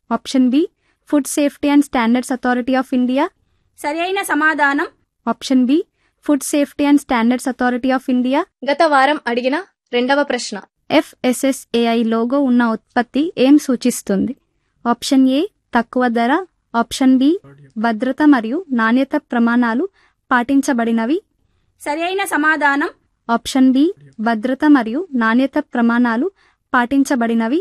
option B food safety and standards authority of India సరి అయిన సమాధానం option B food safety and standards authority of India గత వారం అడిగిన రెండవ ప్రశ్న ఎఫ్ఎస్ఎస్ఏఐ లోగో ఉన్న ఉత్పత్తి ఏం సూచిస్తుంది ఆప్షన్ ఏ తక్కువ ధర ఆప్షన్ బి భద్రత మరియు నాణ్యత ప్రమాణాలు పాటించబడినవి సరి అయిన సమాధానం ఆప్షన్ బి భద్రత మరియు నాణ్యత ప్రమాణాలు పాటించబడినవి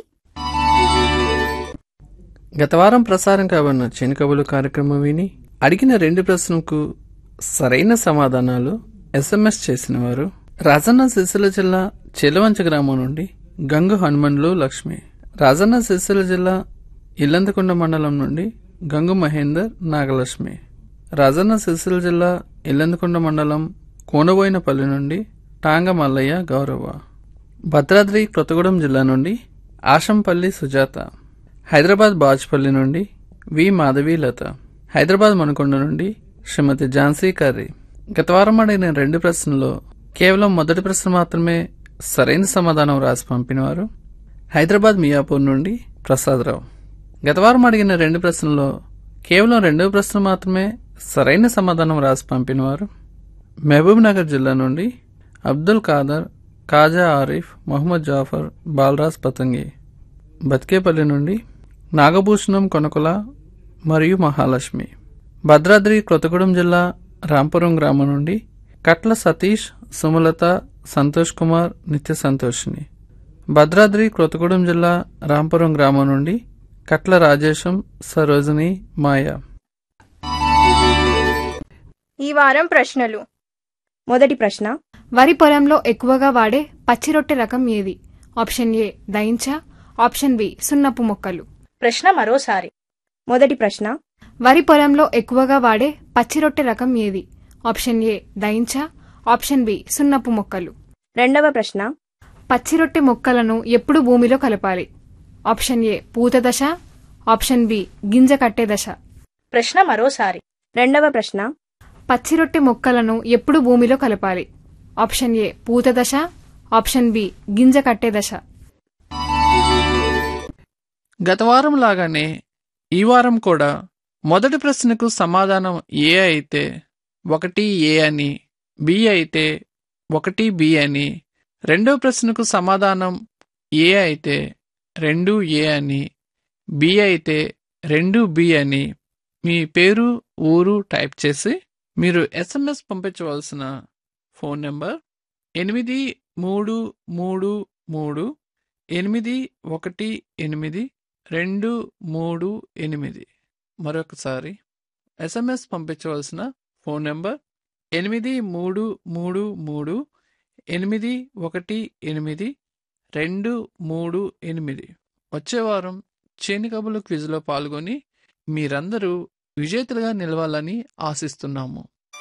గత వారం ప్రసారం కాబడిన చినుకబులు కార్యక్రమం విని అడిగిన రెండు ప్రశ్నలకు సరైన సమాధానాలు ఎస్ఎంఎస్ చేసిన వారు రాజన్న సిరిసిల్ల జిల్లా చెలవంచ గ్రామం నుండి గంగు హనుమన్లు లక్ష్మి రాజన్న సిరిసిల్ల జిల్లా ఇల్లంతకొండ మండలం నుండి గంగు మహేందర్ నాగలక్ష్మి రాజన్న సిరిసిల్ల జిల్లా ఇల్లంతకొండ మండలం కోనబోయినపల్లి నుండి టాంగ మల్లయ్య గౌరవ భద్రాద్రి కొత్తగూడెం జిల్లా నుండి ఆశంపల్లి సుజాత హైదరాబాద్ బాజ్పల్లి నుండి వి మాధవి లత హైదరాబాద్ మణకొండ నుండి శ్రీమతి ఝాన్సీ కర్రీ గత వారం అడిగిన రెండు ప్రశ్నల్లో కేవలం మొదటి ప్రశ్న మాత్రమే సరైన సమాధానం రాసి పంపినవారు హైదరాబాద్ మియాపూర్ నుండి ప్రసాదరావు గత వారం అడిగిన రెండు ప్రశ్నల్లో కేవలం రెండవ ప్రశ్న మాత్రమే సరైన సమాధానం రాసి పంపినవారు మహబూబ్ నగర్ జిల్లా నుండి అబ్దుల్ ఖాదర్ కాజా ఆరిఫ్ మొహమ్మద్ జాఫర్ బాలరాజ్ పతంగి బతికేపల్లి నుండి నాగభూషణం కొనకొల మరియు మహాలక్ష్మి భద్రాద్రి కొత్తగూడెం జిల్లా రాంపురం గ్రామం నుండి కట్ల సతీష్ సుమలత సంతోష్ కుమార్ నిత్య సంతోషిని భద్రాద్రి కొత్తగూడెం జిల్లా రాంపురం గ్రామం నుండి కట్ల రాజేశం సరోజిని మాయ ఈ వారం ప్రశ్నలు మొదటి ప్రశ్న వరి పొలంలో ఎక్కువగా వాడే పచ్చి రొట్టె రకం ఏది ఆప్షన్ ఏ దయించ ఆప్షన్ బి సున్నపు మొక్కలు ప్రశ్న మరోసారి మొదటి ప్రశ్న వరి పొలంలో ఎక్కువగా వాడే పచ్చి రొట్టె రకం ఏది ఆప్షన్ ఏ దయించ ఆప్షన్ బి సున్నపు మొక్కలు రెండవ ప్రశ్న పచ్చి రొట్టె మొక్కలను ఎప్పుడు భూమిలో కలపాలి ఆప్షన్ ఏ పూత దశ ఆప్షన్ బి గింజ కట్టే దశ ప్రశ్న మరోసారి రెండవ ప్రశ్న పచ్చి రొట్టె మొక్కలను ఎప్పుడు భూమిలో కలపాలి ఆప్షన్ ఏ పూత దశ ఆప్షన్ బి గింజ కట్టే దశ గత వారం లాగానే ఈ వారం కూడా మొదటి ప్రశ్నకు సమాధానం ఏ అయితే ఒకటి ఏ అని బి అయితే ఒకటి బి అని రెండో ప్రశ్నకు సమాధానం ఏ అయితే రెండు ఏ అని బి అయితే రెండు బి అని మీ పేరు ఊరు టైప్ చేసి మీరు ఎస్ఎంఎస్ పంపించవలసిన ఫోన్ నెంబర్ ఎనిమిది మూడు మూడు మూడు ఎనిమిది ఒకటి ఎనిమిది రెండు మూడు ఎనిమిది మరొకసారి ఎస్ఎంఎస్ పంపించవలసిన ఫోన్ నెంబర్ ఎనిమిది మూడు మూడు మూడు ఎనిమిది ఒకటి ఎనిమిది రెండు మూడు ఎనిమిది వచ్చే వారం చేనికబులు క్విజ్లో పాల్గొని మీరందరూ విజేతలుగా నిలవాలని ఆశిస్తున్నాము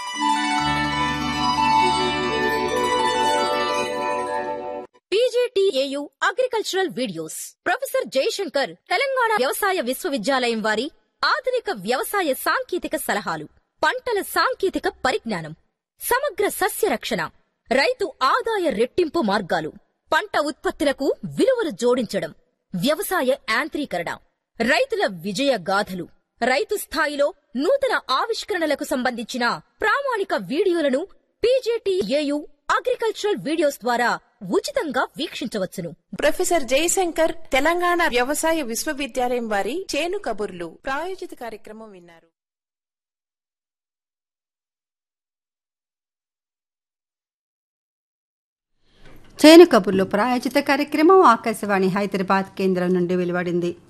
PGTAU agricultural videos professor Jayashankar Telangana వ్యవసాయ విశ్వవిద్యాలయం వారి ఆధునిక వ్యవసాయ సాంకేతిక సలహాలు పంటల సాంకేతిక పరిజ్ఞానం సమగ్ర సస్య రక్షణ రైతు ఆదాయ రెట్టింపు మార్గాలు పంట ఉత్పత్తులకు విలువలు జోడించడం వ్యవసాయ యాంత్రీకరణ రైతుల విజయ గాథలు రైతు స్థాయిలో నూతన ఆవిష్కరణలకు సంబంధించిన ప్రామాణిక వీడియోలను పీజేటీఏయు అగ్రికల్చరల్ వీడియోస్ ద్వారా ఉచితంగా వీక్షించవచ్చును ప్రొఫెసర్ జయశంకర్ తెలంగాణ వ్యవసాయ విశ్వవిద్యాలయం వారి చేను కబుర్లు ప్రాయోజిత కార్యక్రమం విన్నారు చేను కబుర్లు ప్రాయోజిత కార్యక్రమం ఆకాశవాణి హైదరాబాద్ కేంద్రం నుండి వెలువడింది